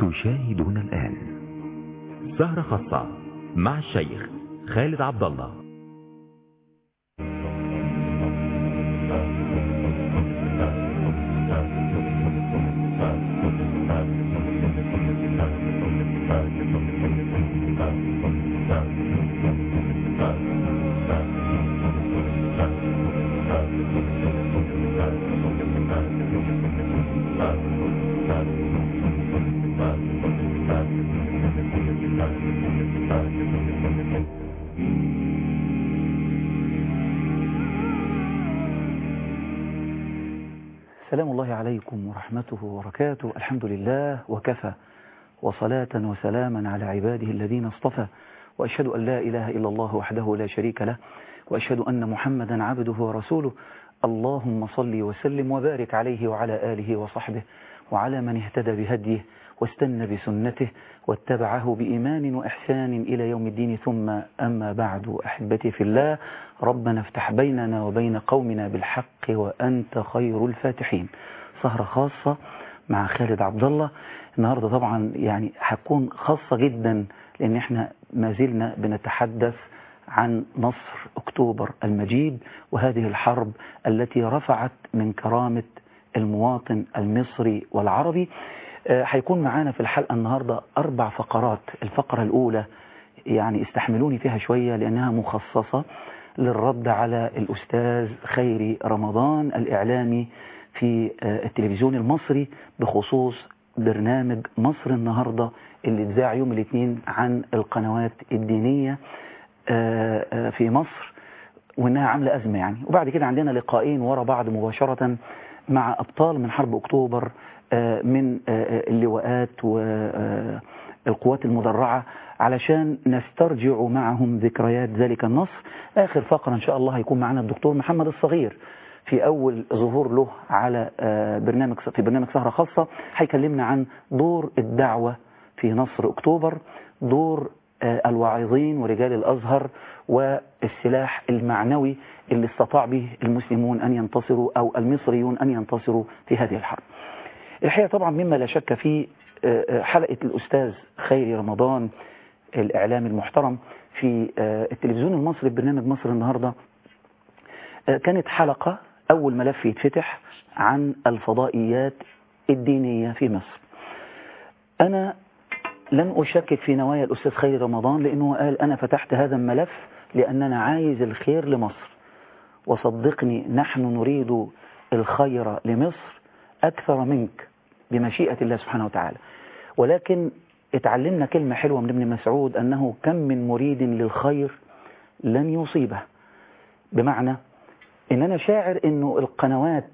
تشاهدون الآن سهرة خاصة مع الشيخ خالد عبد الله سلام الله عليكم ورحمته وبركاته الحمد لله وكفى وصلاة وسلاما على عباده الذين اصطفى وأشهد أن لا إله إلا الله وحده لا شريك له وأشهد أن محمدا عبده ورسوله اللهم صل وسلم وبارك عليه وعلى آله وصحبه وعلى من اهتدى بهديه واستنى بسنته واتبعه بإيمان وإحسان إلى يوم الدين ثم أما بعد أحبتي في الله ربنا افتح بيننا وبين قومنا بالحق وأنت خير الفاتحين سهرة خاصة مع خالد عبد الله النهاردة طبعا يعني هتكون خاصة جدا لأن احنا ما زلنا بنتحدث عن نصر أكتوبر المجيد وهذه الحرب التي رفعت من كرامة المواطن المصري والعربي هيكون معانا في الحلقة النهاردة أربع فقرات الفقرة الأولى يعني استحملوني فيها شوية لأنها مخصصة للرد على الأستاذ خيري رمضان الإعلامي في التلفزيون المصري بخصوص برنامج مصر النهاردة اللي اتذاع يوم الاثنين عن القنوات الدينية في مصر وانها عاملة أزمة يعني وبعد كده عندنا لقاءين ورا بعض مباشرة مع أبطال من حرب أكتوبر من اللواءات والقوات المدرعة علشان نسترجع معهم ذكريات ذلك النصر آخر فقرة إن شاء الله هيكون معنا الدكتور محمد الصغير في أول ظهور له على برنامج في برنامج سهرة خاصة هيكلمنا عن دور الدعوة في نصر أكتوبر دور الواعظين ورجال الأزهر والسلاح المعنوي اللي استطاع به المسلمون أن ينتصروا أو المصريون أن ينتصروا في هذه الحرب الحقيقة طبعا مما لا شك فيه حلقة الأستاذ خيري رمضان الإعلامي المحترم في التلفزيون المصري برنامج مصر النهاردة كانت حلقة أول ملف يتفتح عن الفضائيات الدينية في مصر أنا لن أشكك في نوايا الأستاذ خيري رمضان لأنه قال أنا فتحت هذا الملف لأننا عايز الخير لمصر وصدقني نحن نريد الخير لمصر أكثر منك بمشيئة الله سبحانه وتعالى ولكن اتعلمنا كلمة حلوة من ابن مسعود أنه كم من مريد للخير لن يصيبه بمعنى إن أنا شاعر أنه القنوات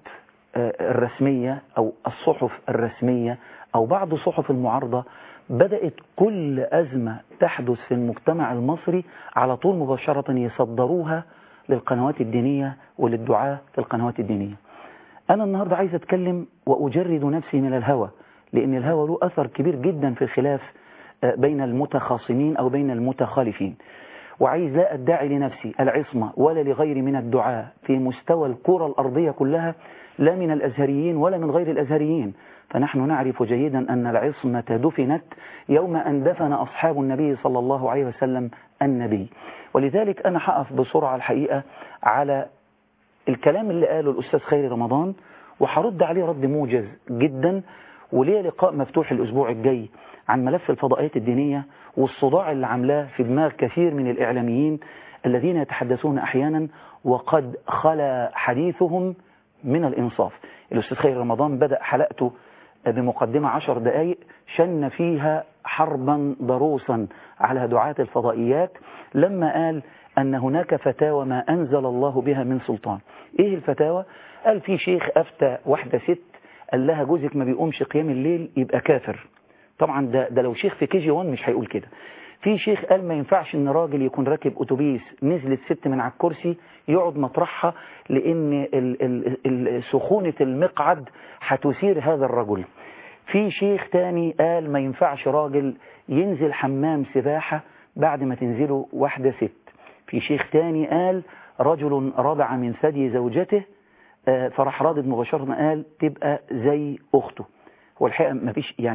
الرسمية أو الصحف الرسمية أو بعض صحف المعارضة بدأت كل أزمة تحدث في المجتمع المصري على طول مباشرة يصدروها للقنوات الدينية وللدعاة في القنوات الدينية أنا النهاردة عايز أتكلم وأجرد نفسي من الهوى لأن الهوى له أثر كبير جدا في الخلاف بين المتخاصمين أو بين المتخالفين وعايز لا أدعي لنفسي العصمة ولا لغيري من الدعاء في مستوى الكرة الأرضية كلها لا من الأزهريين ولا من غير الأزهريين فنحن نعرف جيدا أن العصمة دفنت يوم أن دفن أصحاب النبي صلى الله عليه وسلم النبي ولذلك أنا حقف بسرعة الحقيقة على الكلام اللي قاله الأستاذ خيري رمضان وحرد عليه رد موجز جدا وليه لقاء مفتوح الأسبوع الجاي عن ملف الفضائيات الدينية والصداع اللي عاملاه في دماغ كثير من الإعلاميين الذين يتحدثون أحيانا وقد خلا حديثهم من الإنصاف الأستاذ خيري رمضان بدأ حلقته بمقدمة عشر دقائق شن فيها حربا ضروسا على دعاة الفضائيات لما قال أن هناك فتاوى ما أنزل الله بها من سلطان إيه الفتاوى؟ قال في شيخ أفتى واحدة ست قال لها جوزك ما بيقومش قيام الليل يبقى كافر طبعا ده, ده لو شيخ في كي جي 1 مش هيقول كده في شيخ قال ما ينفعش ان راجل يكون راكب اتوبيس نزلت ست من على الكرسي يقعد مطرحها لان ال ال سخونة المقعد هتثير هذا الرجل في شيخ تاني قال ما ينفعش راجل ينزل حمام سباحة بعد ما تنزله واحدة ست في شيخ تاني قال رجل رضع من ثدي زوجته فراح رادد مباشرة قال تبقى زي أخته هو الحقيقة ما فيش يعني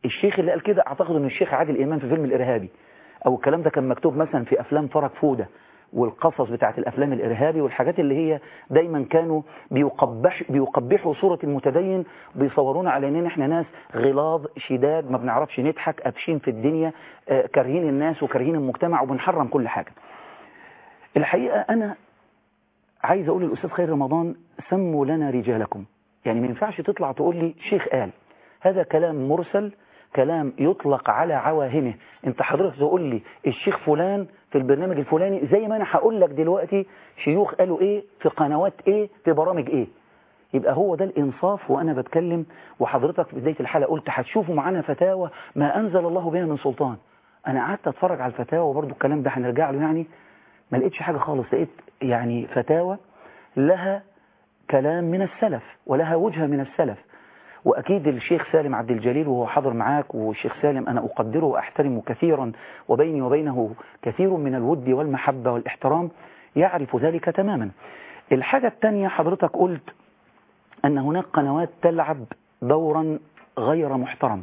الشيخ اللي قال كده اعتقد ان الشيخ عادل امام في فيلم الارهابي او الكلام ده كان مكتوب مثلا في افلام فرج فوده والقصص بتاعت الافلام الارهابي والحاجات اللي هي دايما كانوا بيقبح بيقبحوا صوره المتدين بيصورونا على اننا احنا ناس غلاظ شداد ما بنعرفش نضحك قافشين في الدنيا آه، كارهين الناس وكارهين المجتمع وبنحرم كل حاجه الحقيقه انا عايز اقول للاستاذ خير رمضان سموا لنا رجالكم يعني ما ينفعش تطلع تقول لي شيخ قال هذا كلام مرسل كلام يطلق على عواهنه انت حضرتك تقول لي الشيخ فلان في البرنامج الفلاني زي ما انا هقول لك دلوقتي شيوخ قالوا ايه في قنوات ايه في برامج ايه يبقى هو ده الانصاف وانا بتكلم وحضرتك في بدايه الحلقه قلت هتشوفوا معانا فتاوى ما انزل الله بها من سلطان انا قعدت اتفرج على الفتاوى وبرده الكلام ده هنرجع له يعني ما لقيتش حاجه خالص لقيت يعني فتاوى لها كلام من السلف ولها وجهه من السلف وأكيد الشيخ سالم عبد الجليل وهو حاضر معاك والشيخ سالم أنا أقدره وأحترمه كثيرا وبيني وبينه كثير من الود والمحبة والاحترام يعرف ذلك تماما الحاجة الثانية حضرتك قلت أن هناك قنوات تلعب دورا غير محترم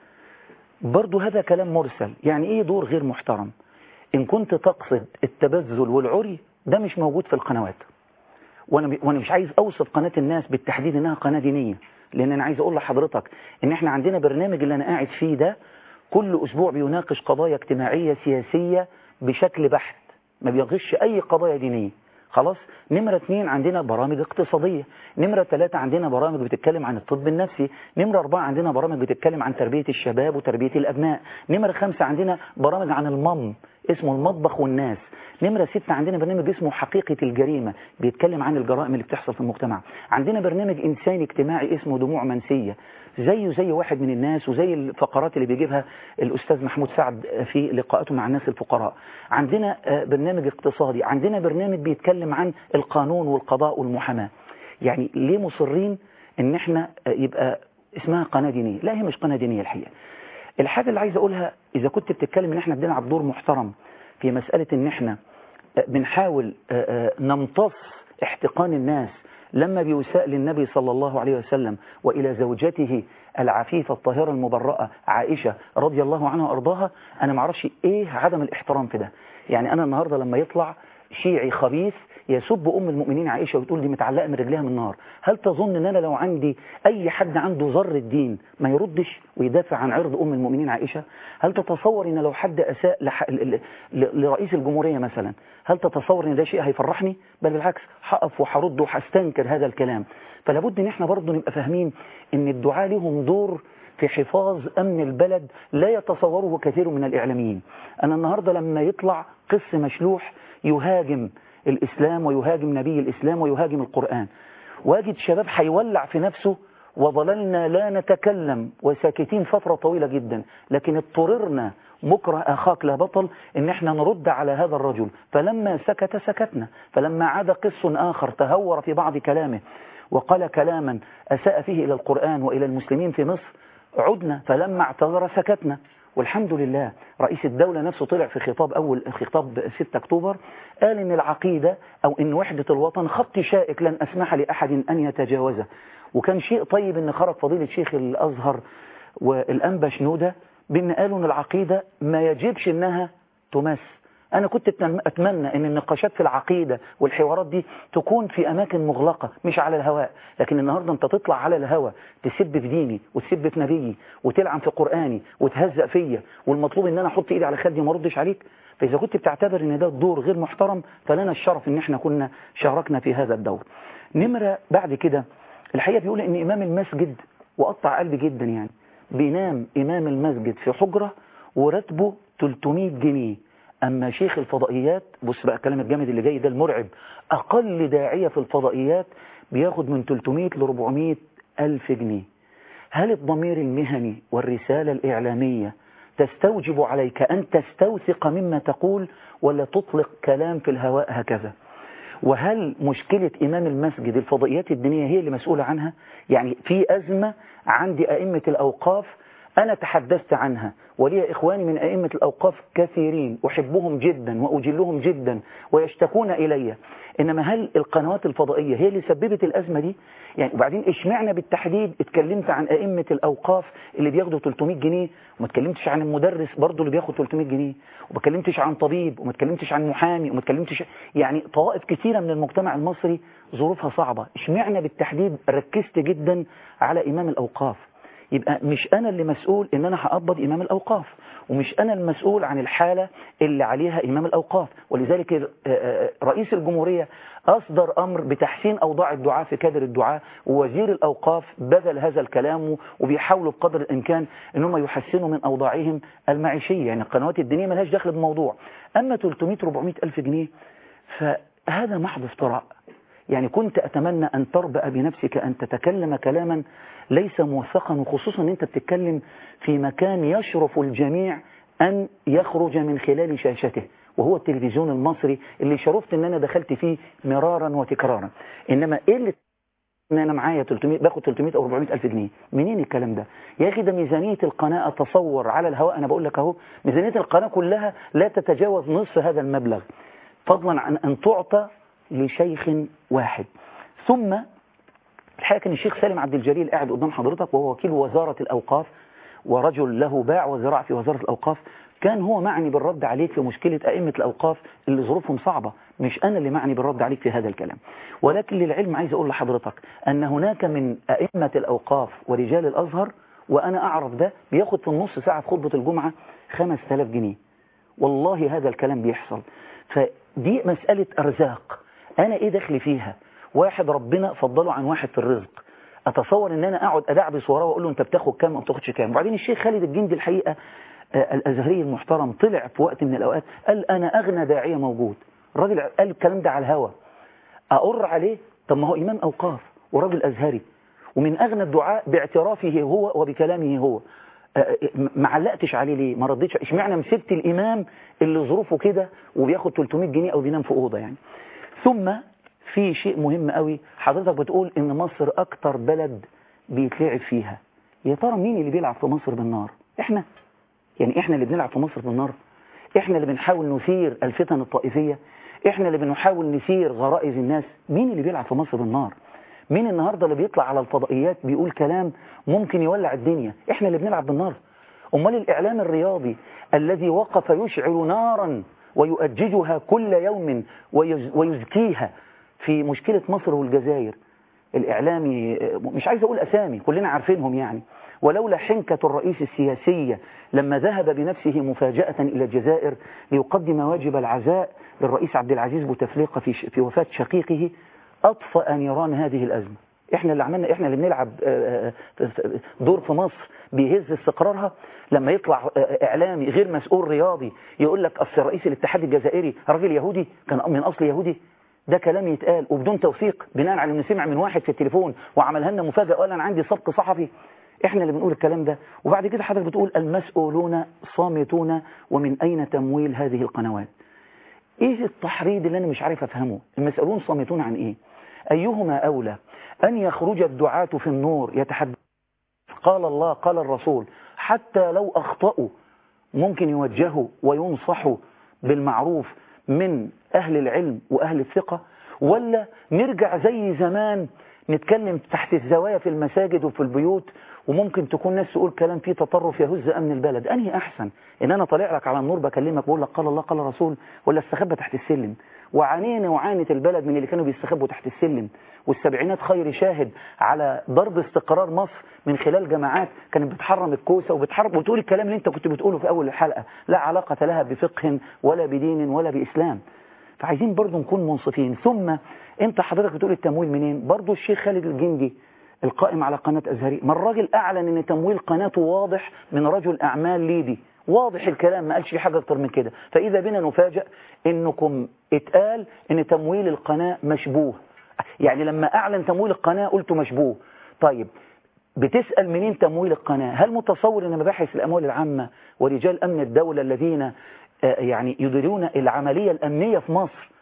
برضو هذا كلام مرسل يعني إيه دور غير محترم إن كنت تقصد التبذل والعري ده مش موجود في القنوات وانا وانا مش عايز اوصف قناه الناس بالتحديد انها قناه دينيه لان انا عايز اقول لحضرتك ان احنا عندنا برنامج اللي انا قاعد فيه ده كل اسبوع بيناقش قضايا اجتماعيه سياسيه بشكل بحت ما بيغش اي قضايا دينيه خلاص نمرة اثنين عندنا برامج اقتصادية نمرة ثلاثة عندنا برامج بتتكلم عن الطب النفسي نمرة أربعة عندنا برامج بتتكلم عن تربية الشباب وتربية الأبناء نمرة خمسة عندنا برامج عن المم اسمه المطبخ والناس نمرة ستة عندنا برنامج اسمه حقيقة الجريمة بيتكلم عن الجرائم اللي بتحصل في المجتمع عندنا برنامج إنساني اجتماعي اسمه دموع منسية زيه زي واحد من الناس وزي الفقرات اللي بيجيبها الأستاذ محمود سعد في لقاءاته مع الناس الفقراء عندنا برنامج اقتصادي عندنا برنامج بيتكلم عن القانون والقضاء والمحاماة يعني ليه مصرين ان احنا يبقى اسمها قناة دينية لا هي مش قناة دينية الحقيقة الحاجة اللي عايز اقولها اذا كنت بتتكلم ان احنا بنلعب دور محترم في مسألة ان احنا بنحاول نمتص احتقان الناس لما بيساء للنبي صلى الله عليه وسلم وإلى زوجته العفيفة الطاهرة المبرأة عائشة رضي الله عنها وأرضاها أنا معرفش إيه عدم الاحترام في ده يعني أنا النهاردة لما يطلع شيعي خبيث يسب أم المؤمنين عائشة وتقول دي متعلقة من رجلها من النار هل تظن أن أنا لو عندي أي حد عنده ذر الدين ما يردش ويدافع عن عرض أم المؤمنين عائشة هل تتصور أن لو حد أساء لح... ل... ل... لرئيس الجمهورية مثلا هل تتصور أن ده شيء هيفرحني بل بالعكس هقف وهرد وهستنكر هذا الكلام فلا بد ان احنا برضه نبقى فاهمين ان الدعاء لهم دور في حفاظ امن البلد لا يتصوره كثير من الاعلاميين انا النهارده لما يطلع قس مشلوح يهاجم الاسلام ويهاجم نبي الاسلام ويهاجم القران واجد شباب هيولع في نفسه وظللنا لا نتكلم وساكتين فترة طويلة جدا لكن اضطررنا مكره أخاك لا بطل إن احنا نرد على هذا الرجل فلما سكت سكتنا فلما عاد قس آخر تهور في بعض كلامه وقال كلاما أساء فيه إلى القرآن وإلى المسلمين في مصر عدنا فلما اعتذر سكتنا والحمد لله رئيس الدولة نفسه طلع في خطاب أول خطاب 6 أكتوبر قال إن العقيدة أو إن وحدة الوطن خط شائك لن أسمح لأحد أن يتجاوزه وكان شيء طيب إن خرج فضيلة شيخ الأزهر والأنبا شنودة بأن قالوا إن العقيدة ما يجبش إنها تمس أنا كنت أتمنى أن النقاشات في العقيدة والحوارات دي تكون في أماكن مغلقة مش على الهواء لكن النهاردة أنت تطلع على الهواء تسب في ديني وتسب في نبيي وتلعن في قرآني وتهزأ فيا والمطلوب أن أنا أحط إيدي على خدي وما أردش عليك فإذا كنت بتعتبر أن ده الدور غير محترم فلنا الشرف أن احنا كنا شاركنا في هذا الدور نمرة بعد كده الحقيقة بيقول أن إمام المسجد وقطع قلبي جدا يعني بينام إمام المسجد في حجرة وراتبه 300 جنيه أما شيخ الفضائيات بص بقى الكلام الجامد اللي جاي ده المرعب أقل داعية في الفضائيات بياخد من 300 ل 400 ألف جنيه هل الضمير المهني والرسالة الإعلامية تستوجب عليك أن تستوثق مما تقول ولا تطلق كلام في الهواء هكذا وهل مشكلة إمام المسجد الفضائيات الدينية هي اللي مسؤولة عنها يعني في أزمة عند أئمة الأوقاف أنا تحدثت عنها ولي إخواني من أئمة الأوقاف كثيرين أحبهم جدا وأجلهم جدا ويشتكون إلي إنما هل القنوات الفضائية هي اللي سببت الأزمة دي يعني وبعدين اشمعنا بالتحديد اتكلمت عن أئمة الأوقاف اللي بياخدوا 300 جنيه وما اتكلمتش عن المدرس برضه اللي بياخد 300 جنيه وما اتكلمتش عن طبيب وما اتكلمتش عن محامي وما اتكلمتش يعني طوائف كثيرة من المجتمع المصري ظروفها صعبة اشمعنا بالتحديد ركزت جدا على إمام الأوقاف يبقى مش أنا اللي مسؤول إن أنا هقبض إمام الأوقاف ومش أنا المسؤول عن الحالة اللي عليها إمام الأوقاف ولذلك رئيس الجمهورية أصدر أمر بتحسين أوضاع الدعاء في كادر الدعاء ووزير الأوقاف بذل هذا الكلام وبيحاولوا بقدر الإمكان إن هم يحسنوا من أوضاعهم المعيشية يعني القنوات الدينية ملهاش دخل بالموضوع أما 300-400 ألف جنيه فهذا محض افتراء يعني كنت أتمنى أن تربأ بنفسك أن تتكلم كلاما ليس موثقا وخصوصا أن أنت بتتكلم في مكان يشرف الجميع أن يخرج من خلال شاشته وهو التلفزيون المصري اللي شرفت أن أنا دخلت فيه مرارا وتكرارا إنما إيه اللي ان انا معايا 300 باخد 300 او 400 الف جنيه منين الكلام ده يا اخي ده ميزانيه القناه اتصور على الهواء انا بقول لك اهو ميزانيه القناه كلها لا تتجاوز نصف هذا المبلغ فضلا عن ان تعطى لشيخ واحد ثم الحقيقة كان الشيخ سالم عبد الجليل قاعد قدام حضرتك وهو وكيل وزارة الأوقاف ورجل له باع وزراع في وزارة الأوقاف كان هو معني بالرد عليك في مشكلة أئمة الأوقاف اللي ظروفهم صعبة مش أنا اللي معني بالرد عليك في هذا الكلام ولكن للعلم عايز أقول لحضرتك أن هناك من أئمة الأوقاف ورجال الأزهر وأنا أعرف ده بياخد في النص ساعة في خطبة الجمعة 5000 جنيه والله هذا الكلام بيحصل فدي مسألة أرزاق أنا إيه دخلي فيها واحد ربنا فضله عن واحد في الرزق أتصور أن أنا أقعد أدعبس وراه وأقول له أنت بتاخد كام أو بتاخدش كام وبعدين الشيخ خالد الجندي الحقيقة الأزهري المحترم طلع في وقت من الأوقات قال أنا أغنى داعية موجود الراجل قال الكلام ده على الهوا أقر عليه طب ما هو إمام أوقاف وراجل أزهري ومن أغنى الدعاء باعترافه هو وبكلامه هو ما علقتش عليه ليه ما رديتش اشمعنى مسكت الإمام اللي ظروفه كده وبياخد 300 جنيه أو بينام في أوضة يعني ثم في شيء مهم قوي حضرتك بتقول ان مصر اكتر بلد بيتلعب فيها يا ترى مين اللي بيلعب في مصر بالنار احنا يعني احنا اللي بنلعب في مصر بالنار احنا اللي بنحاول نثير الفتن الطائفية احنا اللي بنحاول نثير غرائز الناس مين اللي بيلعب في مصر بالنار مين النهاردة اللي بيطلع على الفضائيات بيقول كلام ممكن يولع الدنيا احنا اللي بنلعب بالنار امال الاعلام الرياضي الذي وقف يشعل نارا ويؤججها كل يوم ويزكيها في مشكلة مصر والجزائر الإعلامي مش عايز أقول أسامي كلنا عارفينهم يعني ولولا حنكة الرئيس السياسية لما ذهب بنفسه مفاجأة إلى الجزائر ليقدم واجب العزاء للرئيس عبد العزيز بوتفليقة في, في وفاة شقيقه أطفأ نيران هذه الأزمة احنا اللي عملنا احنا اللي بنلعب دور في مصر بيهز استقرارها لما يطلع اعلامي غير مسؤول رياضي يقول لك اصل رئيس الاتحاد الجزائري راجل يهودي كان من اصل يهودي ده كلام يتقال وبدون توثيق بناء على انه سمع من واحد في التليفون وعملها لنا مفاجاه وقال انا عندي سبق صحفي احنا اللي بنقول الكلام ده وبعد كده حضرتك بتقول المسؤولون صامتون ومن اين تمويل هذه القنوات ايه التحريض اللي انا مش عارف افهمه المسؤولون صامتون عن ايه ايهما اولى ان يخرج الدعاة في النور يتحدث قال الله قال الرسول حتى لو اخطأوا ممكن يوجهوا وينصحوا بالمعروف من أهل العلم وأهل الثقة ولا نرجع زي زمان نتكلم تحت الزوايا في المساجد وفي البيوت وممكن تكون ناس تقول كلام فيه تطرف يهز أمن البلد أنهي أحسن إن أنا طالع لك على النور بكلمك بقول لك قال الله قال الرسول ولا استخبى تحت السلم وعانينا وعانت البلد من اللي كانوا بيستخبوا تحت السلم والسبعينات خير شاهد على ضرب استقرار مصر من خلال جماعات كانت بتحرم الكوسة وبتحرم وتقول الكلام اللي انت كنت بتقوله في أول الحلقة لا علاقة لها بفقه ولا بدين ولا بإسلام فعايزين برضو نكون منصفين ثم انت حضرتك بتقول التمويل منين برضو الشيخ خالد الجندي القائم على قناة أزهري ما الراجل أعلن أن تمويل قناته واضح من رجل أعمال ليبي واضح الكلام ما قالش حاجة أكتر من كده فإذا بنا نفاجأ إنكم اتقال إن تمويل القناة مشبوه يعني لما أعلن تمويل القناة قلت مشبوه طيب بتسأل منين تمويل القناة هل متصور أن مباحث الأموال العامة ورجال أمن الدولة الذين يعني يديرون العملية الأمنية في مصر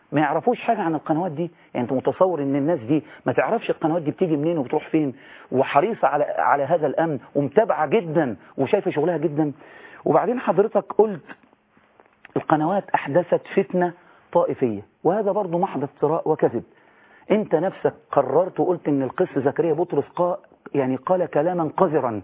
ما يعرفوش حاجة عن القنوات دي يعني انت متصور ان الناس دي ما تعرفش القنوات دي بتيجي منين وبتروح فين وحريصة على على هذا الامن ومتابعة جدا وشايفة شغلها جدا وبعدين حضرتك قلت القنوات احدثت فتنة طائفية وهذا برضو محض افتراء وكذب انت نفسك قررت وقلت ان القس زكريا بطرس قا يعني قال كلاما قذرا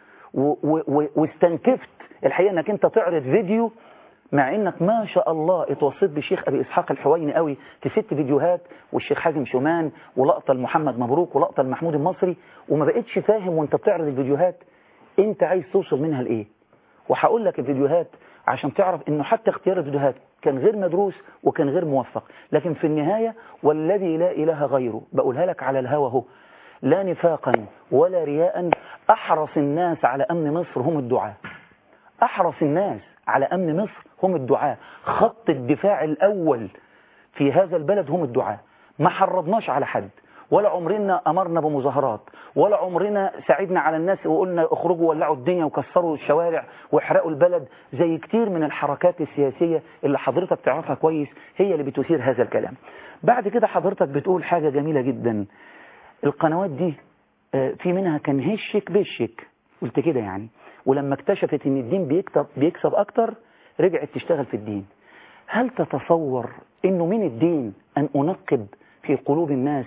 واستنكفت الحقيقة انك انت تعرض فيديو مع انك ما شاء الله اتوصيت بشيخ ابي اسحاق الحويني قوي في ست فيديوهات والشيخ حازم شومان ولقطه لمحمد مبروك ولقطه لمحمود المصري وما بقتش فاهم وانت بتعرض الفيديوهات انت عايز توصل منها لايه وهقول لك الفيديوهات عشان تعرف انه حتى اختيار الفيديوهات كان غير مدروس وكان غير موفق لكن في النهاية والذي لا اله غيره بقولها لك على الهوى هو لا نفاقا ولا رياء احرص الناس على امن مصر هم الدعاة احرص الناس على امن مصر هم الدعاة خط الدفاع الأول في هذا البلد هم الدعاة ما حرضناش على حد ولا عمرنا أمرنا بمظاهرات ولا عمرنا ساعدنا على الناس وقلنا اخرجوا ولعوا الدنيا وكسروا الشوارع واحرقوا البلد زي كتير من الحركات السياسية اللي حضرتك تعرفها كويس هي اللي بتثير هذا الكلام بعد كده حضرتك بتقول حاجة جميلة جدا القنوات دي في منها كان هشك بشك قلت كده يعني ولما اكتشفت ان الدين بيكسب, بيكسب اكتر رجعت تشتغل في الدين هل تتصور انه من الدين ان انقب في قلوب الناس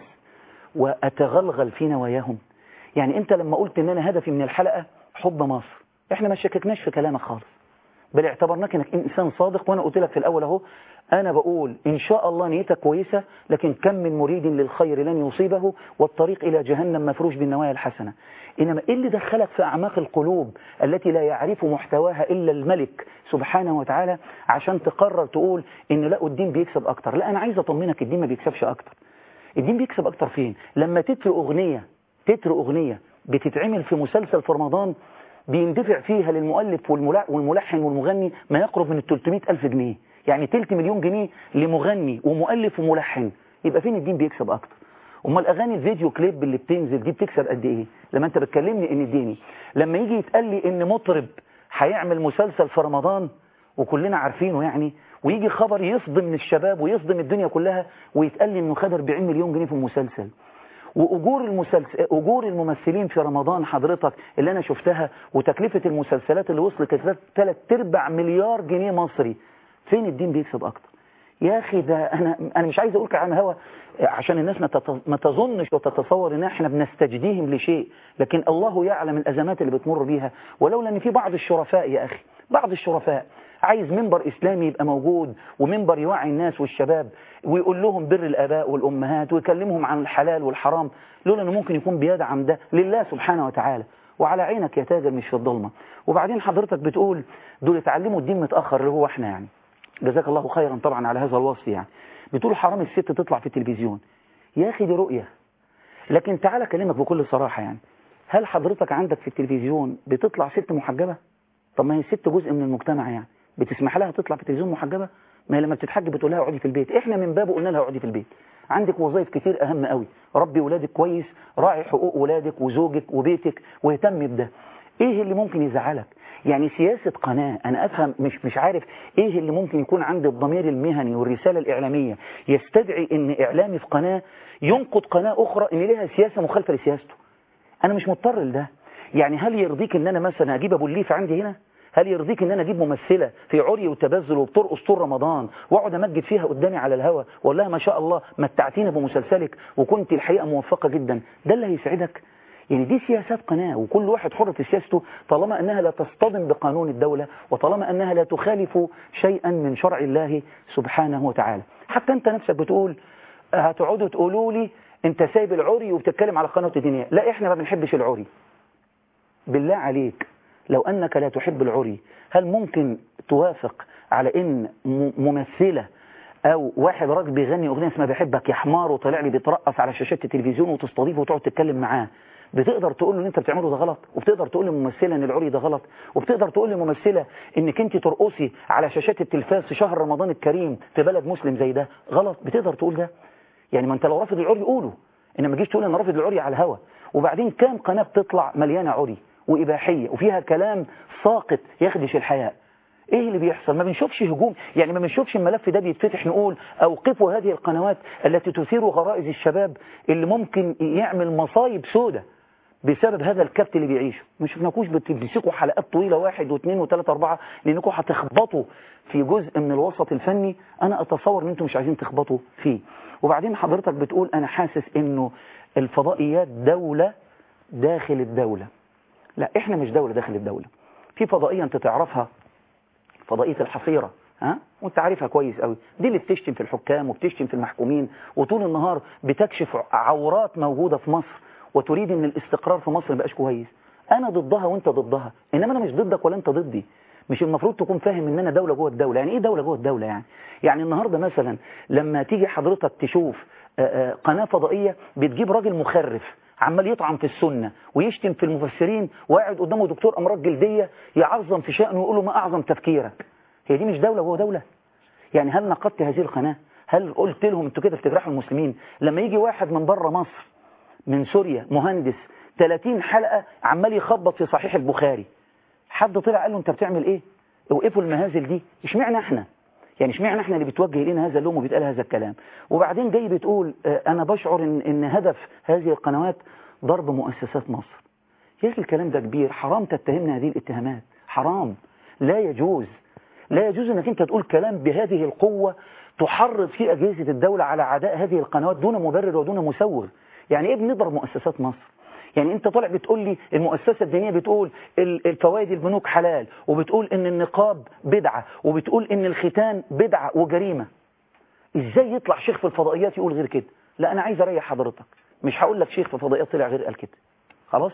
واتغلغل في نواياهم يعني انت لما قلت ان انا هدفي من الحلقة حب مصر احنا ما شككناش في كلامك خالص بل اعتبرناك انك انسان صادق وانا قلت لك في الاول اهو انا بقول ان شاء الله نيتك كويسة لكن كم من مريد للخير لن يصيبه والطريق الى جهنم مفروش بالنوايا الحسنة انما ايه اللي دخلك في اعماق القلوب التي لا يعرف محتواها الا الملك سبحانه وتعالى عشان تقرر تقول ان لا الدين بيكسب اكتر لا انا عايز اطمنك الدين ما بيكسبش اكتر الدين بيكسب اكتر فين لما تتر اغنية تتر اغنية بتتعمل في مسلسل في رمضان بيندفع فيها للمؤلف والملحن والمغني ما يقرب من ال 300 ألف جنيه يعني تلت مليون جنيه لمغني ومؤلف وملحن يبقى فين الدين بيكسب أكتر أما الأغاني الفيديو كليب اللي بتنزل دي بتكسب قد إيه لما أنت بتكلمني إن ديني لما يجي يتقال لي إن مطرب هيعمل مسلسل في رمضان وكلنا عارفينه يعني ويجي خبر يصدم الشباب ويصدم الدنيا كلها ويتقال لي إنه خد 40 مليون جنيه في المسلسل وأجور المسلسل أجور الممثلين في رمضان حضرتك اللي أنا شفتها وتكلفة المسلسلات اللي وصلت ثلاث أرباع مليار جنيه مصري فين الدين بيكسب أكتر يا أخي ده أنا أنا مش عايز أقولك عن هوا عشان الناس ما تظنش وتتصور إن إحنا بنستجديهم لشيء لكن الله يعلم الأزمات اللي بتمر بيها ولولا إن في بعض الشرفاء يا أخي بعض الشرفاء عايز منبر إسلامي يبقى موجود ومنبر يوعي الناس والشباب ويقول لهم بر الآباء والأمهات ويكلمهم عن الحلال والحرام لولا أنه ممكن يكون بيدعم ده لله سبحانه وتعالى وعلى عينك يا تاجر مش في الضلمة وبعدين حضرتك بتقول دول اتعلموا الدين متأخر اللي هو احنا يعني جزاك الله خيرا طبعا على هذا الوصف يعني بتقول حرام الست تطلع في التلفزيون يا أخي دي رؤية لكن تعال أكلمك بكل صراحة يعني هل حضرتك عندك في التلفزيون بتطلع ست محجبة طب ما هي الست جزء من المجتمع يعني بتسمح لها تطلع في التلفزيون محجبة ما هي لما بتتحجب بتقول لها اقعدي في البيت احنا من بابه قلنا لها اقعدي في البيت عندك وظائف كتير اهم قوي ربي ولادك كويس راعي حقوق ولادك وزوجك وبيتك واهتم بده ايه اللي ممكن يزعلك يعني سياسة قناة انا افهم مش مش عارف ايه اللي ممكن يكون عند الضمير المهني والرسالة الاعلامية يستدعي ان اعلامي في قناة ينقد قناة اخرى ان لها سياسة مخالفة لسياسته انا مش مضطر لده يعني هل يرضيك ان انا مثلا اجيب ابو الليف عندي هنا هل يرضيك ان انا اجيب ممثلة في عري وتبذل وبترقص طول رمضان واقعد امجد فيها قدامي على الهوا واقول لها ما شاء الله متعتينا بمسلسلك وكنت الحقيقة موفقة جدا ده اللي هيسعدك يعني دي سياسات قناة وكل واحد حر في سياسته طالما أنها لا تصطدم بقانون الدولة وطالما أنها لا تخالف شيئا من شرع الله سبحانه وتعالى حتى أنت نفسك بتقول هتقعدوا تقولوا لي أنت سايب العري وبتتكلم على قناة الدنيا لا إحنا ما بنحبش العري بالله عليك لو أنك لا تحب العري هل ممكن توافق على إن ممثلة أو واحد راجل بيغني أغنية اسمها بحبك يا حمار وطلع لي بيترقص على شاشات التلفزيون وتستضيفه وتقعد تتكلم معاه بتقدر تقول له ان انت بتعمله ده غلط وبتقدر تقول للممثله ان العري ده غلط وبتقدر تقول للممثله انك انت ترقصي على شاشات التلفاز في شهر رمضان الكريم في بلد مسلم زي ده غلط بتقدر تقول ده يعني ما انت لو رافض العري قوله انما ما تجيش تقول انا رافض العري على الهوا وبعدين كام قناه بتطلع مليانه عري واباحيه وفيها كلام ساقط يخدش الحياء ايه اللي بيحصل ما بنشوفش هجوم يعني ما بنشوفش الملف ده بيتفتح نقول اوقفوا هذه القنوات التي تثير غرائز الشباب اللي ممكن يعمل مصايب سودة بسبب هذا الكبت اللي بيعيشه ما شفناكوش بتمسكوا حلقات طويلة واحد واثنين وثلاثة أربعة لأنكم هتخبطوا في جزء من الوسط الفني أنا أتصور أن أنتم مش عايزين تخبطوا فيه وبعدين حضرتك بتقول أنا حاسس أنه الفضائيات دولة داخل الدولة لا إحنا مش دولة داخل الدولة في فضائية أنت تعرفها فضائية الحصيرة ها وانت عارفها كويس قوي دي اللي بتشتم في الحكام وبتشتم في المحكومين وطول النهار بتكشف عورات موجودة في مصر وتريد ان الاستقرار في مصر مبقاش كويس انا ضدها وانت ضدها انما انا مش ضدك ولا انت ضدي مش المفروض تكون فاهم ان انا دولة جوه الدولة يعني ايه دولة جوه الدولة يعني يعني النهاردة مثلا لما تيجي حضرتك تشوف قناة فضائية بتجيب راجل مخرف عمال يطعن في السنة ويشتم في المفسرين وقاعد قدامه دكتور أمراض جلدية يعظم في شأنه ويقول له ما أعظم تفكيرك هي دي مش دولة جوه دولة يعني هل نقدت هذه القناة هل قلت لهم انتوا كده بتجرحوا المسلمين لما يجي واحد من بره مصر من سوريا مهندس 30 حلقة عمال يخبط في صحيح البخاري حد طلع قال له انت بتعمل ايه اوقفوا المهازل دي اشمعنى احنا يعني اشمعنى احنا اللي بتوجه الينا هذا اللوم وبيتقال هذا الكلام وبعدين جاي بتقول اه انا بشعر ان, إن هدف هذه القنوات ضرب مؤسسات مصر يا اخي الكلام ده كبير حرام تتهمنا هذه الاتهامات حرام لا يجوز لا يجوز انك انت تقول كلام بهذه القوة تحرض فيه اجهزة الدولة على عداء هذه القنوات دون مبرر ودون مسوغ يعني ايه بنضرب مؤسسات مصر يعني انت طالع بتقول لي المؤسسة الدينية بتقول الفوائد البنوك حلال وبتقول ان النقاب بدعة وبتقول ان الختان بدعة وجريمة ازاي يطلع شيخ في الفضائيات يقول غير كده لا انا عايز اريح حضرتك مش هقول لك شيخ في الفضائيات طلع غير قال كده خلاص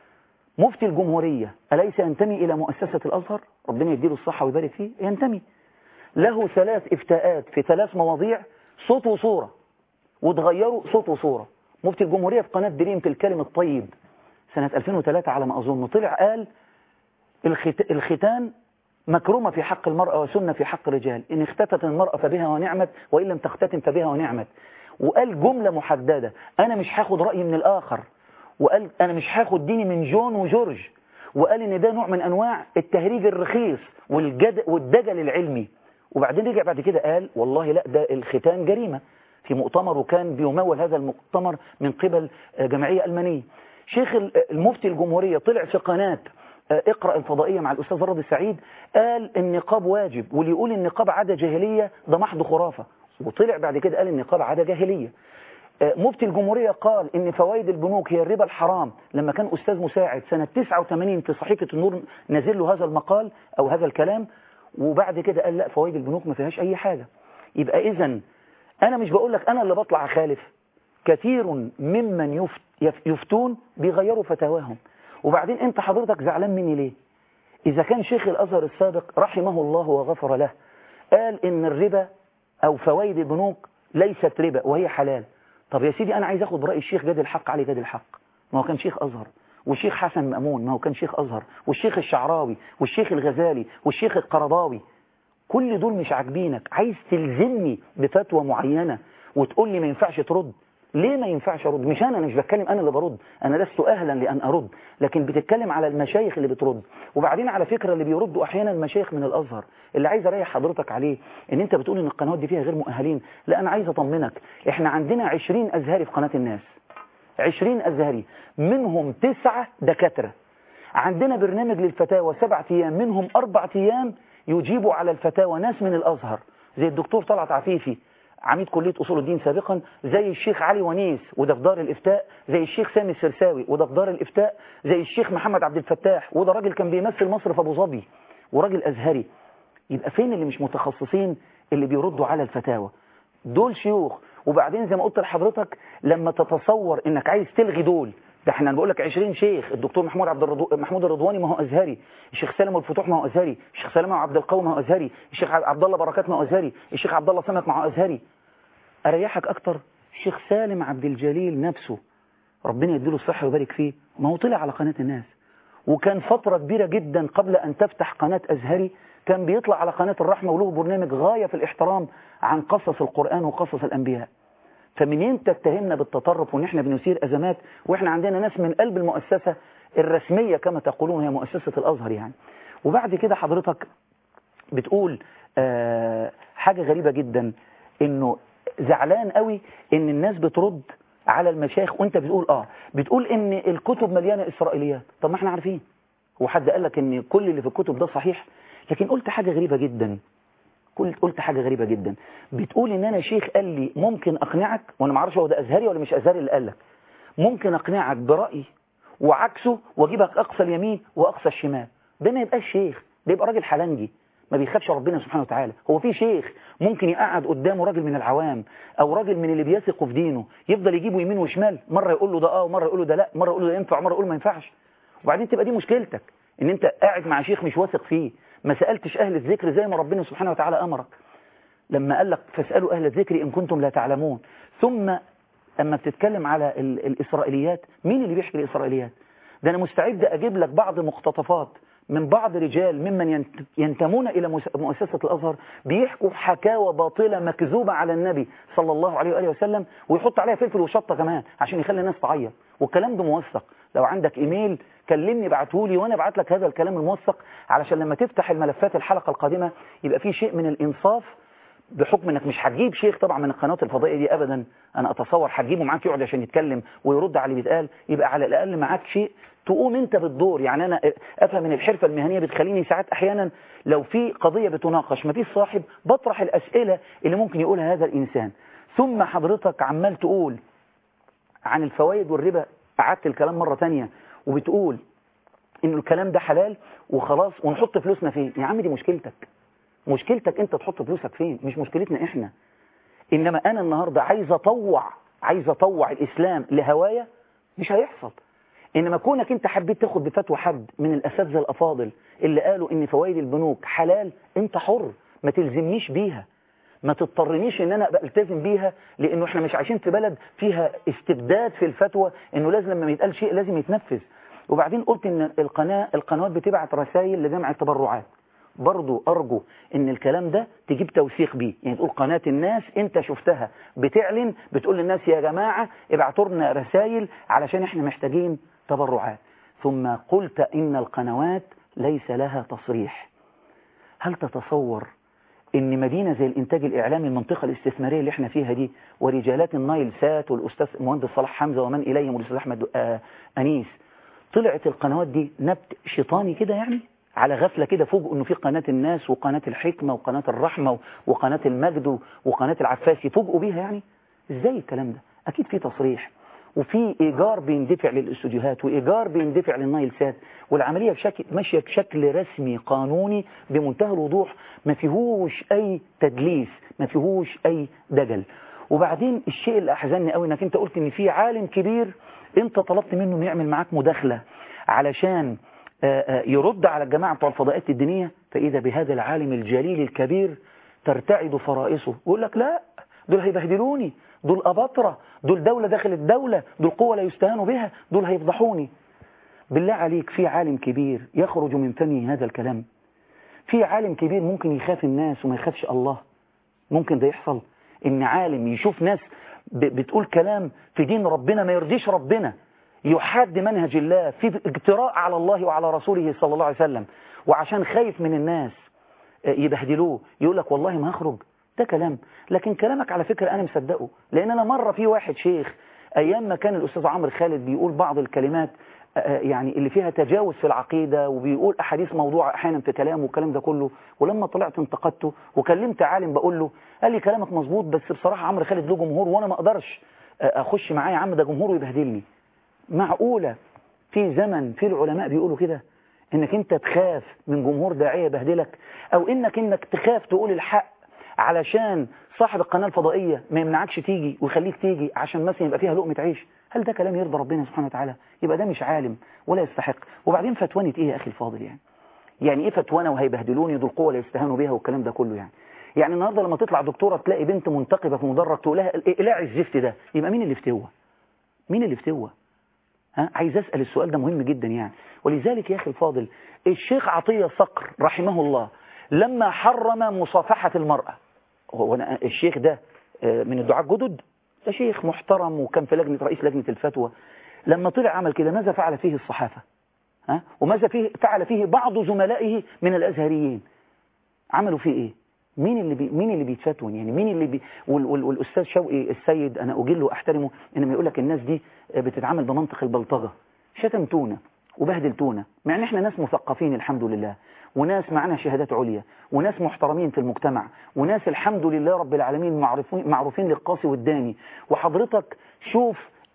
مفتي الجمهورية أليس ينتمي إلى مؤسسة الأزهر ربنا يديله الصحة ويبارك فيه ينتمي له ثلاث إفتاءات في ثلاث مواضيع صوت وصورة وتغيروا صوت وصورة مفتي الجمهورية في قناة دريم في الكلم الطيب سنة 2003 على ما أظن طلع قال الخت... الختان مكرومة في حق المرأة وسنة في حق الرجال إن اختتت المرأة فبها ونعمت وإن لم تختتن فبها ونعمت وقال جملة محددة أنا مش هاخد رأي من الآخر وقال أنا مش هاخد ديني من جون وجورج وقال إن ده نوع من أنواع التهريج الرخيص والجد والدجل العلمي وبعدين رجع بعد كده قال والله لا ده الختان جريمة في مؤتمر وكان بيمول هذا المؤتمر من قبل جمعية ألمانية شيخ المفتي الجمهورية طلع في قناة اقرأ الفضائية مع الأستاذ رضي السعيد قال النقاب واجب واللي يقول النقاب عادة جاهلية ده محض خرافة وطلع بعد كده قال النقاب عادة جاهلية مفتي الجمهورية قال ان فوائد البنوك هي الربا الحرام لما كان أستاذ مساعد سنة 89 في صحيفة النور نزل له هذا المقال أو هذا الكلام وبعد كده قال لا فوائد البنوك ما فيهاش أي حاجة يبقى إذا أنا مش بقول لك أنا اللي بطلع أخالف كثير ممن يفت يفتون بيغيروا فتاواهم وبعدين أنت حضرتك زعلان مني ليه إذا كان شيخ الأزهر السابق رحمه الله وغفر له قال إن الربا أو فوائد البنوك ليست ربا وهي حلال طب يا سيدي أنا عايز أخد برأي الشيخ جاد الحق علي جاد الحق ما هو كان شيخ أزهر والشيخ حسن مأمون ما هو كان شيخ أزهر والشيخ الشعراوي والشيخ الغزالي والشيخ القرضاوي كل دول مش عاجبينك عايز تلزمني بفتوى معينة وتقول لي ما ينفعش ترد ليه ما ينفعش أرد مش أنا مش بتكلم أنا اللي برد أنا لست أهلا لأن أرد لكن بتتكلم على المشايخ اللي بترد وبعدين على فكرة اللي بيردوا أحيانا المشايخ من الأزهر اللي عايز أريح حضرتك عليه إن أنت بتقول إن القنوات دي فيها غير مؤهلين لا أنا عايز أطمنك إحنا عندنا 20 أزهري في قناة الناس 20 أزهري منهم تسعة دكاترة عندنا برنامج للفتاوى سبعة أيام منهم أربع أيام يجيبوا على الفتاوى ناس من الأزهر زي الدكتور طلعت عفيفي عميد كلية أصول الدين سابقا زي الشيخ علي ونيس وده في دار الإفتاء زي الشيخ سامي السرساوي وده في دار الإفتاء زي الشيخ محمد عبد الفتاح وده راجل كان بيمثل مصر في أبو ظبي وراجل أزهري يبقى فين اللي مش متخصصين اللي بيردوا على الفتاوى دول شيوخ وبعدين زي ما قلت لحضرتك لما تتصور انك عايز تلغي دول ده احنا بقول لك 20 شيخ الدكتور محمود عبد الرضو... محمود الرضواني ما هو ازهري الشيخ سالم الفتوح ما هو ازهري الشيخ سلامه عبد القوي ما هو ازهري الشيخ عبد الله بركات ما هو ازهري الشيخ عبد الله سمك ما هو ازهري اريحك اكتر الشيخ سالم عبد الجليل نفسه ربنا يديله الصحه ويبارك فيه ما هو طلع على قناه الناس وكان فتره كبيره جدا قبل ان تفتح قناه ازهري كان بيطلع على قناه الرحمه وله برنامج غايه في الاحترام عن قصص القران وقصص الانبياء فمنين تتهمنا بالتطرف وان احنا بنثير ازمات واحنا عندنا ناس من قلب المؤسسة الرسمية كما تقولون هي مؤسسة الازهر يعني وبعد كده حضرتك بتقول آه حاجة غريبة جدا انه زعلان قوي ان الناس بترد على المشايخ وانت بتقول اه بتقول ان الكتب مليانة اسرائيليات طب ما احنا عارفين هو حد قال لك ان كل اللي في الكتب ده صحيح لكن قلت حاجة غريبة جدا قلت قلت حاجة غريبة جدا بتقول ان انا شيخ قال لي ممكن اقنعك وانا ما اعرفش هو ده ازهري ولا مش ازهري اللي قال لك ممكن اقنعك برأيي وعكسه واجيبك اقصى اليمين واقصى الشمال ده ما يبقاش شيخ ده يبقى راجل حلنجي ما بيخافش ربنا سبحانه وتعالى هو في شيخ ممكن يقعد قدامه راجل من العوام او راجل من اللي بيثقوا في دينه يفضل يجيبه يمين وشمال مره يقول له ده اه ومره يقول له ده لا مره يقول له ده ينفع ومره يقول ما ينفعش وبعدين تبقى دي مشكلتك ان انت قاعد مع شيخ مش واثق فيه ما سالتش اهل الذكر زي ما ربنا سبحانه وتعالى امرك لما قال لك فاسالوا اهل الذكر ان كنتم لا تعلمون ثم اما بتتكلم على ال الاسرائيليات مين اللي بيحكي الاسرائيليات ده انا مستعد اجيب لك بعض مقتطفات من بعض رجال ممن ينتمون إلى مؤسسة الأزهر بيحكوا حكاوى باطلة مكذوبة على النبي صلى الله عليه وآله وسلم ويحط عليها فلفل وشطة كمان عشان يخلي الناس تعيط والكلام ده موثق لو عندك إيميل كلمني ابعته لي وأنا ابعت لك هذا الكلام الموثق علشان لما تفتح الملفات الحلقة القادمة يبقى في شيء من الإنصاف بحكم انك مش هتجيب شيخ طبعا من القنوات الفضائيه دي ابدا انا اتصور هتجيبه معاك يقعد عشان يتكلم ويرد على اللي بيتقال يبقى على الاقل معاك شيء تقوم انت بالدور يعني انا افهم من الحرفه المهنيه بتخليني ساعات احيانا لو في قضيه بتناقش ما فيش صاحب بطرح الاسئله اللي ممكن يقولها هذا الانسان ثم حضرتك عمال تقول عن الفوائد والربا قعدت الكلام مره ثانيه وبتقول ان الكلام ده حلال وخلاص ونحط فلوسنا فين يا عم دي مشكلتك مشكلتك انت تحط فلوسك فين مش مشكلتنا احنا انما انا النهاردة عايز اطوع عايز اطوع الاسلام لهوايا مش هيحصل انما كونك انت حبيت تاخد بفتوى حد من الاساتذه الافاضل اللي قالوا ان فوائد البنوك حلال انت حر ما تلزمنيش بيها ما تضطرنيش ان انا ابقى التزم بيها لانه احنا مش عايشين في بلد فيها استبداد في الفتوى انه لازم لما يتقال شيء لازم يتنفذ وبعدين قلت ان القناه القنوات بتبعت رسائل لجمع التبرعات برضو أرجو إن الكلام ده تجيب توثيق بيه يعني تقول قناة الناس أنت شفتها بتعلن بتقول للناس يا جماعة ابعتوا لنا رسائل علشان إحنا محتاجين تبرعات ثم قلت إن القنوات ليس لها تصريح هل تتصور إن مدينة زي الإنتاج الإعلامي المنطقة الاستثمارية اللي إحنا فيها دي ورجالات النايل سات والأستاذ مهندس صلاح حمزة ومن إليهم والأستاذ أحمد آه أنيس طلعت القنوات دي نبت شيطاني كده يعني على غفلة كده فوجئوا انه في قناة الناس وقناة الحكمة وقناة الرحمة وقناة المجد وقناة العفاسي فوجئوا بيها يعني ازاي الكلام ده اكيد في تصريح وفي ايجار بيندفع للاستوديوهات وايجار بيندفع للنايل سات والعملية بشكل ماشية بشكل رسمي قانوني بمنتهى الوضوح ما فيهوش اي تدليس ما فيهوش اي دجل وبعدين الشيء اللي احزنني قوي انك انت قلت ان في عالم كبير انت طلبت منه انه يعمل معاك مداخلة علشان يرد على الجماعة بتوع الفضائيات الدينية فإذا بهذا العالم الجليل الكبير ترتعد فرائصه يقول لك لا دول هيبهدلوني دول أباطرة دول دولة داخل الدولة دول قوة لا يستهان بها دول هيفضحوني بالله عليك في عالم كبير يخرج من فمه هذا الكلام في عالم كبير ممكن يخاف الناس وما يخافش الله ممكن ده يحصل ان عالم يشوف ناس بتقول كلام في دين ربنا ما يرضيش ربنا يحاد منهج الله في اجتراء على الله وعلى رسوله صلى الله عليه وسلم وعشان خايف من الناس يبهدلوه يقول لك والله ما هخرج ده كلام لكن كلامك على فكرة أنا مصدقه لأن أنا مرة في واحد شيخ أيام ما كان الأستاذ عمرو خالد بيقول بعض الكلمات يعني اللي فيها تجاوز في العقيدة وبيقول أحاديث موضوعة أحيانا في كلامه والكلام ده كله ولما طلعت انتقدته وكلمت عالم بقول له قال لي كلامك مظبوط بس بصراحة عمرو خالد له جمهور وأنا ما أقدرش أخش معاه يا عم ده جمهوره يبهدلني معقولة في زمن في العلماء بيقولوا كده انك انت تخاف من جمهور داعية يبهدلك او انك انك تخاف تقول الحق علشان صاحب القناة الفضائية ما يمنعكش تيجي ويخليك تيجي عشان مثلا يبقى فيها لقمة عيش هل ده كلام يرضى ربنا سبحانه وتعالى يبقى ده مش عالم ولا يستحق وبعدين فتوانة ايه يا اخي الفاضل يعني يعني ايه فتوانة وهيبهدلوني دول قوة لا يستهانوا بيها والكلام ده كله يعني يعني النهاردة لما تطلع دكتورة تلاقي بنت منتقبة في مدرج تقول لها اقلعي الزفت ده يبقى مين اللي افتوى مين اللي افتوى ها عايز أسأل السؤال ده مهم جدا يعني ولذلك يا أخي الفاضل الشيخ عطية صقر رحمه الله لما حرم مصافحة المرأة هو أنا الشيخ ده من الدعاء الجدد ده شيخ محترم وكان في لجنة رئيس لجنة الفتوى لما طلع عمل كده ماذا فعل فيه الصحافة ها وماذا فيه فعل فيه بعض زملائه من الأزهريين عملوا فيه ايه مين اللي بي مين اللي بيتفتون يعني مين اللي بي وال وال والاستاذ شوقي السيد انا اجله واحترمه انما يقول لك الناس دي بتتعامل بمنطق البلطجه شتمتونا وبهدلتونا مع ان احنا ناس مثقفين الحمد لله وناس معانا شهادات عليا وناس محترمين في المجتمع وناس الحمد لله رب العالمين معروفين معروفين للقاسي والداني وحضرتك شوف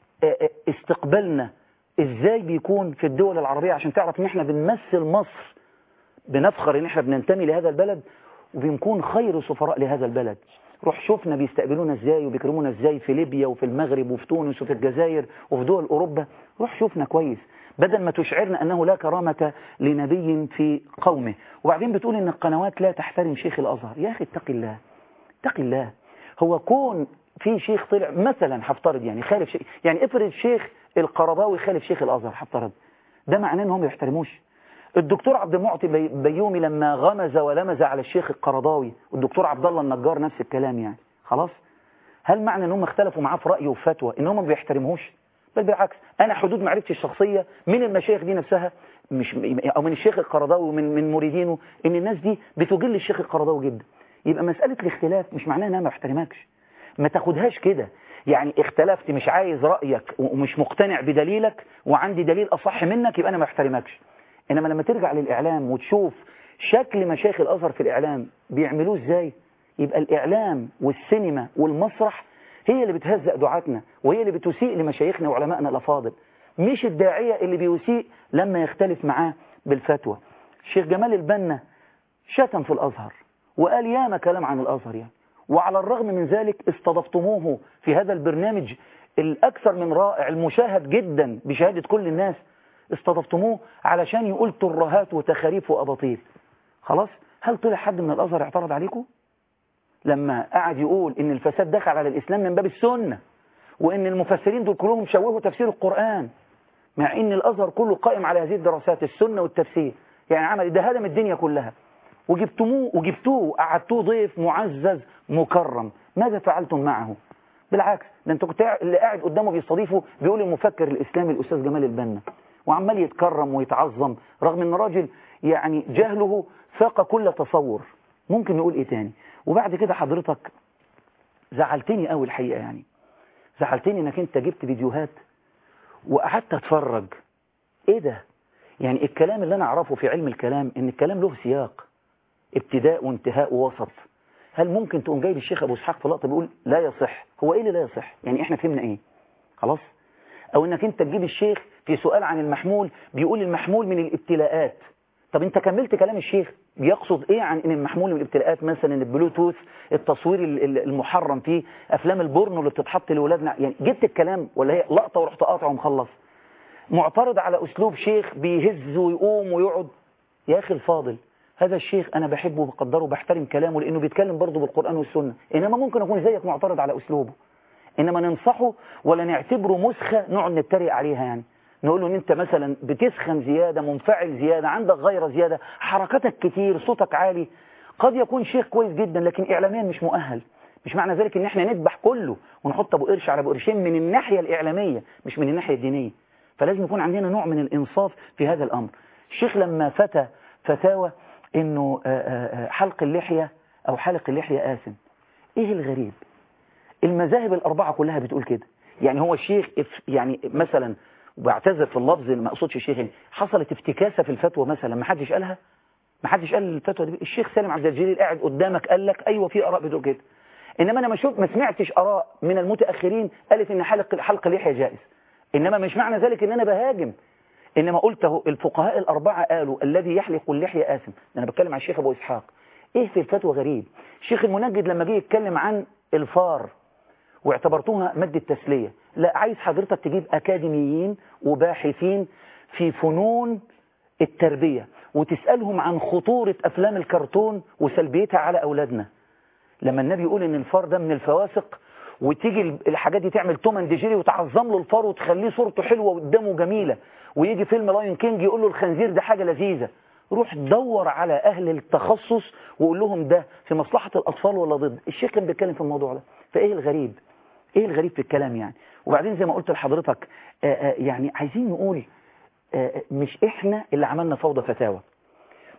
استقبالنا ازاي بيكون في الدول العربية عشان تعرف ان احنا بنمثل مصر بنفخر ان احنا بننتمي لهذا البلد وبنكون خير سفراء لهذا البلد روح شوفنا بيستقبلونا ازاي وبيكرمونا ازاي في ليبيا وفي المغرب وفي تونس وفي الجزائر وفي دول اوروبا روح شوفنا كويس بدل ما تشعرنا انه لا كرامة لنبي في قومه وبعدين بتقول ان القنوات لا تحترم شيخ الازهر يا اخي اتق الله اتق الله هو كون في شيخ طلع مثلا هفترض يعني خالف شيخ يعني افرض شيخ القرضاوي خالف شيخ الازهر هفترض ده معناه ان هم ما يحترموش الدكتور عبد المعطي بيومي لما غمز ولمز على الشيخ القرضاوي والدكتور عبد الله النجار نفس الكلام يعني خلاص هل معنى ان هم اختلفوا معاه في راي وفتوى ان هم ما بيحترموش بل بالعكس انا حدود معرفتي الشخصيه من المشايخ دي نفسها مش او من الشيخ القرضاوي ومن من مريدينه ان الناس دي بتجل الشيخ القرضاوي جدا يبقى مساله الاختلاف مش معناها ان انا ما بحترمكش ما تاخدهاش كده يعني اختلفت مش عايز رأيك ومش مقتنع بدليلك وعندي دليل أصح منك يبقى أنا ما احترمكش إنما لما ترجع للإعلام وتشوف شكل مشايخ الأزهر في الإعلام بيعملوه إزاي يبقى الإعلام والسينما والمسرح هي اللي بتهزأ دعاتنا وهي اللي بتسيء لمشايخنا وعلمائنا الأفاضل مش الداعية اللي بيسيء لما يختلف معاه بالفتوى الشيخ جمال البنا شتم في الأزهر وقال ياما كلام عن الأزهر يعني وعلى الرغم من ذلك استضفتموه في هذا البرنامج الأكثر من رائع المشاهد جدا بشهادة كل الناس استضفتموه علشان يقول ترهات وتخاريف وأباطيل خلاص هل طلع حد من الأزهر اعترض عليكم لما قعد يقول ان الفساد دخل على الإسلام من باب السنة وان المفسرين دول كلهم شوهوا تفسير القرآن مع ان الأزهر كله قائم على هذه الدراسات السنة والتفسير يعني عمل ده هدم الدنيا كلها وجبتموه وجبتوه وقعدتوه ضيف معزز مكرم ماذا فعلتم معه بالعكس ده انت كنت اللي قاعد قدامه بيستضيفه بيقول المفكر الاسلامي الاستاذ جمال البنا وعمال يتكرم ويتعظم رغم ان راجل يعني جهله فاق كل تصور ممكن نقول ايه تاني وبعد كده حضرتك زعلتني قوي الحقيقه يعني زعلتني انك انت جبت فيديوهات وقعدت اتفرج ايه ده يعني الكلام اللي انا اعرفه في علم الكلام ان الكلام له سياق ابتداء وانتهاء ووسط هل ممكن تقوم جايب الشيخ ابو اسحاق في لقطه بيقول لا يصح هو ايه اللي لا يصح يعني احنا فهمنا ايه خلاص او انك انت تجيب الشيخ في سؤال عن المحمول بيقول المحمول من الابتلاءات طب انت كملت كلام الشيخ بيقصد ايه عن ان المحمول من الابتلاءات مثلا البلوتوث التصوير المحرم فيه افلام البورنو اللي بتتحط لاولادنا يعني جبت الكلام ولا هي لقطه ورحت قاطع ومخلص معترض على اسلوب شيخ بيهز ويقوم ويقعد يا اخي الفاضل هذا الشيخ أنا بحبه وبقدره وبحترم كلامه لأنه بيتكلم برضه بالقرآن والسنة إنما ممكن أكون زيك معترض على أسلوبه إنما ننصحه ولا نعتبره مسخة نقعد نتريق عليها يعني نقول له إن أنت مثلا بتسخن زيادة منفعل زيادة عندك غيرة زيادة حركتك كتير صوتك عالي قد يكون شيخ كويس جدا لكن إعلاميا مش مؤهل مش معنى ذلك إن إحنا نذبح كله ونحط أبو قرش على أبو قرشين من الناحية الإعلامية مش من الناحية الدينية فلازم يكون عندنا نوع من الإنصاف في هذا الأمر الشيخ لما فتى فتاوى انه حلق اللحية او حلق اللحية آثم ايه الغريب المذاهب الاربعة كلها بتقول كده يعني هو الشيخ يعني مثلا وبعتذر في اللفظ ما اقصدش الشيخ يعني حصلت افتكاسة في الفتوى مثلا ما حدش قالها ما حدش قال الفتوى دي الشيخ سالم عبد الجليل قاعد قدامك قال لك ايوه في اراء بتقول كده انما انا ما شفت ما سمعتش اراء من المتاخرين قالت ان حلق حلق اللحية جائز انما مش معنى ذلك ان انا بهاجم إنما قلته الفقهاء الأربعة قالوا الذي يحلق اللحية آثم أنا بتكلم عن الشيخ أبو إسحاق إيه في الفتوى غريب الشيخ المنجد لما جه يتكلم عن الفار واعتبرتوها مادة تسلية لا عايز حضرتك تجيب أكاديميين وباحثين في فنون التربية وتسألهم عن خطورة أفلام الكرتون وسلبيتها على أولادنا لما النبي يقول إن الفار ده من الفواسق وتيجي الحاجات دي تعمل توم ديجيري وتعظم له الفار وتخليه صورته حلوة وقدامه جميلة ويجي فيلم لاين كينج يقول له الخنزير ده حاجة لذيذة روح دور على أهل التخصص وقول لهم ده في مصلحة الأطفال ولا ضد الشيخ كان بيتكلم في الموضوع ده فإيه الغريب إيه الغريب في الكلام يعني وبعدين زي ما قلت لحضرتك آآ آآ يعني عايزين نقول مش إحنا اللي عملنا فوضى فتاوى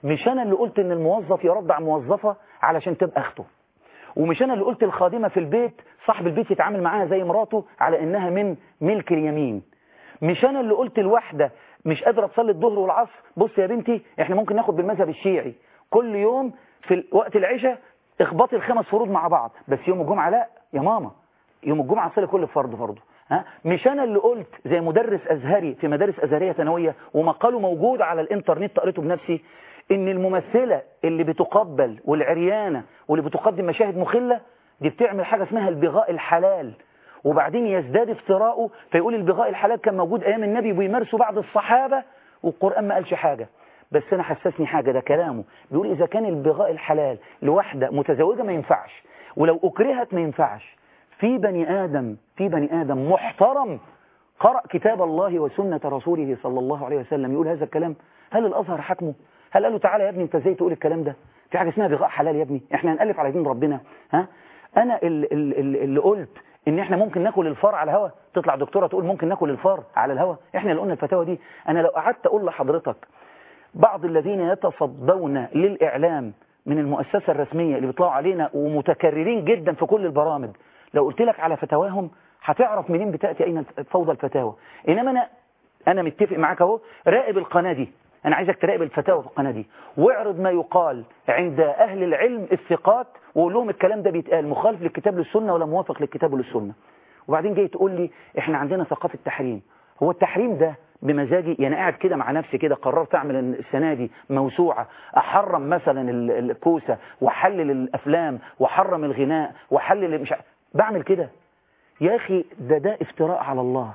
مش انا اللي قلت ان الموظف يرضع موظفة علشان تبقى اخته ومش انا اللي قلت الخادمة في البيت صاحب البيت يتعامل معاها زي مراته على انها من ملك اليمين مش انا اللي قلت الواحدة مش قادرة تصلي الظهر والعصر بص يا بنتي احنا ممكن ناخد بالمذهب الشيعي كل يوم في وقت العشاء اخبطي الخمس فروض مع بعض بس يوم الجمعة لا يا ماما يوم الجمعة صلي كل فرض فرضه ها مش انا اللي قلت زي مدرس ازهري في مدارس ازهريه ثانويه ومقاله موجود على الانترنت قريته بنفسي ان الممثله اللي بتقبل والعريانه واللي بتقدم مشاهد مخله دي بتعمل حاجه اسمها البغاء الحلال وبعدين يزداد افتراؤه فيقول البغاء الحلال كان موجود ايام النبي ويمارسه بعض الصحابه والقران ما قالش حاجه بس انا حسسني حاجه ده كلامه بيقول اذا كان البغاء الحلال لواحده متزوجه ما ينفعش ولو اكرهت ما ينفعش في بني آدم في بني آدم محترم قرأ كتاب الله وسنة رسوله صلى الله عليه وسلم يقول هذا الكلام هل الأزهر حكمه هل قال له تعالى يا ابني انت ازاي تقول الكلام ده في حاجة اسمها بغاء حلال يا ابني احنا هنألف على دين ربنا ها انا اللي, اللي, اللي قلت ان احنا ممكن ناكل الفار على الهوا تطلع دكتورة تقول ممكن ناكل الفار على الهوا احنا اللي قلنا الفتاوى دي انا لو قعدت اقول لحضرتك بعض الذين يتصدون للإعلام من المؤسسة الرسمية اللي بيطلعوا علينا ومتكررين جدا في كل البرامج لو قلت لك على فتواهم هتعرف منين بتأتي أين فوضى الفتاوى إنما أنا أنا متفق معاك أهو راقب القناة دي أنا عايزك تراقب الفتاوى في القناة دي واعرض ما يقال عند أهل العلم الثقات وقول لهم الكلام ده بيتقال مخالف للكتاب للسنة ولا موافق للكتاب وللسنة وبعدين جاي تقول لي إحنا عندنا ثقافة تحريم هو التحريم ده بمزاجي يعني قاعد كده مع نفسي كده قررت اعمل السنه دي موسوعه احرم مثلا الكوسه واحلل الافلام واحرم الغناء واحلل مش بعمل كده يا أخي ده ده افتراء على الله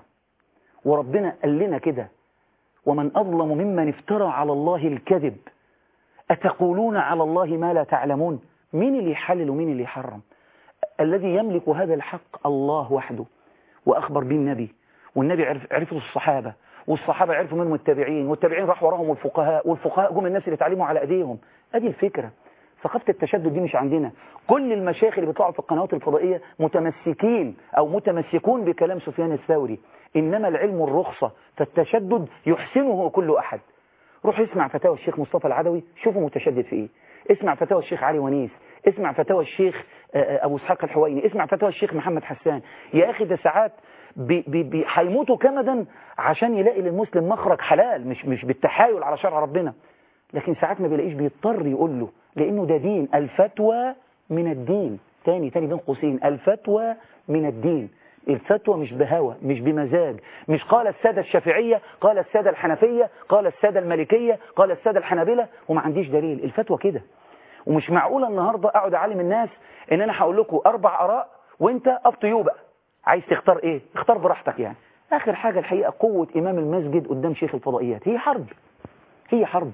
وربنا قال لنا كده ومن أظلم ممن افترى على الله الكذب أتقولون على الله ما لا تعلمون مين اللي يحلل ومين اللي يحرم الذي يملك هذا الحق الله وحده وأخبر به النبي والنبي عرف عرفه الصحابة والصحابة عرفوا منهم التابعين والتابعين راح وراهم الفقهاء والفقهاء جم الناس اللي اتعلموا على أيديهم أدي الفكرة ثقافة التشدد دي مش عندنا كل المشايخ اللي بيطلعوا في القنوات الفضائية متمسكين أو متمسكون بكلام سفيان الثوري إنما العلم الرخصة فالتشدد يحسنه كل أحد روح اسمع فتاوى الشيخ مصطفى العدوي شوفوا متشدد في إيه اسمع فتاوى الشيخ علي ونيس اسمع فتاوى الشيخ أبو اسحاق الحويني اسمع فتاوى الشيخ محمد حسان يا أخي ده ساعات هيموتوا كمدا عشان يلاقي للمسلم مخرج حلال مش مش بالتحايل على شرع ربنا لكن ساعات ما بيلاقيش بيضطر يقول له لأنه ده دين الفتوى من الدين تاني تاني بين قوسين الفتوى من الدين الفتوى مش بهوى مش بمزاج مش قال السادة الشافعية قال السادة الحنفية قال السادة المالكية قال السادة الحنابلة وما عنديش دليل الفتوى كده ومش معقولة النهاردة أقعد أعلم الناس إن أنا هقول لكم أربع آراء وأنت أبطيو بقى عايز تختار إيه اختار براحتك يعني آخر حاجة الحقيقة قوة إمام المسجد قدام شيخ الفضائيات هي حرب هي حرب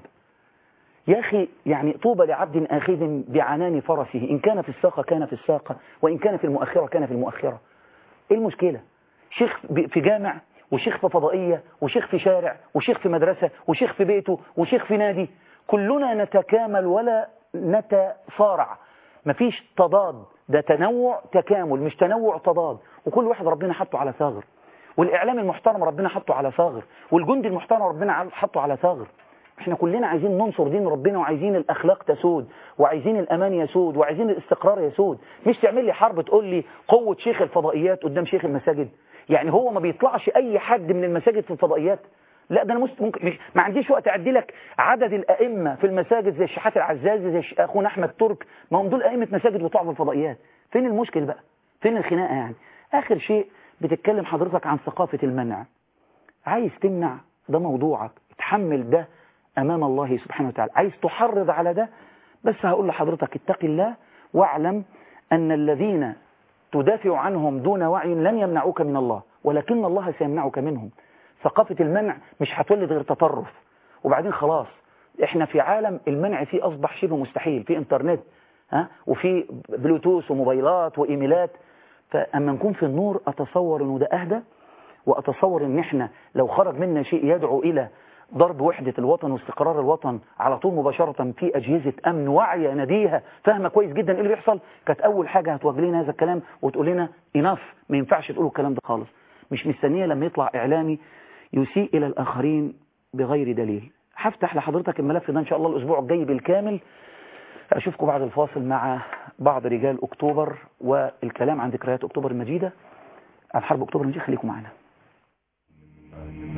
يا أخي يعني طوبى لعبد آخذ بعنان فرسه إن كان في الساقة كان في الساقة وإن كان في المؤخرة كان في المؤخرة إيه المشكلة شيخ في جامع وشيخ في فضائية وشيخ في شارع وشيخ في مدرسة وشيخ في بيته وشيخ في نادي كلنا نتكامل ولا نتصارع مفيش تضاد ده تنوع تكامل مش تنوع تضاد وكل واحد ربنا حطه على ثغر والإعلام المحترم ربنا حطه على ثغر والجندي المحترم ربنا حطه على ثغر احنا كلنا عايزين ننصر دين ربنا وعايزين الاخلاق تسود وعايزين الامان يسود وعايزين الاستقرار يسود مش تعمل لي حرب تقول لي قوة شيخ الفضائيات قدام شيخ المساجد يعني هو ما بيطلعش اي حد من المساجد في الفضائيات لا ده انا ممكن مش ما عنديش وقت اعدي لك عدد الائمه في المساجد زي الشحات العزازي زي اخونا احمد ترك ما هم دول ائمه مساجد بتوع في الفضائيات فين المشكل بقى فين الخناقه يعني اخر شيء بتتكلم حضرتك عن ثقافه المنع عايز تمنع ده موضوعك اتحمل ده أمام الله سبحانه وتعالى عايز تحرض على ده بس هقول لحضرتك اتق الله واعلم أن الذين تدافع عنهم دون وعي لن يمنعوك من الله ولكن الله سيمنعك منهم ثقافة المنع مش هتولد غير تطرف وبعدين خلاص احنا في عالم المنع فيه أصبح شبه مستحيل في انترنت ها وفي بلوتوث وموبايلات وإيميلات فأما نكون في النور أتصور أنه ده أهدى وأتصور أن احنا لو خرج منا شيء يدعو إلى ضرب وحدة الوطن واستقرار الوطن على طول مباشرة في أجهزة أمن واعية ناديها فاهمة كويس جدا إيه اللي بيحصل كانت أول حاجة هتوجه لنا هذا الكلام وتقول لنا إناف ما ينفعش تقولوا الكلام ده خالص مش مستنية لما يطلع إعلامي يسيء إلى الآخرين بغير دليل هفتح لحضرتك الملف ده ان شاء الله الاسبوع الجاي بالكامل اشوفكم بعد الفاصل مع بعض رجال اكتوبر والكلام عن ذكريات اكتوبر المجيدة عن حرب اكتوبر المجيدة خليكم معنا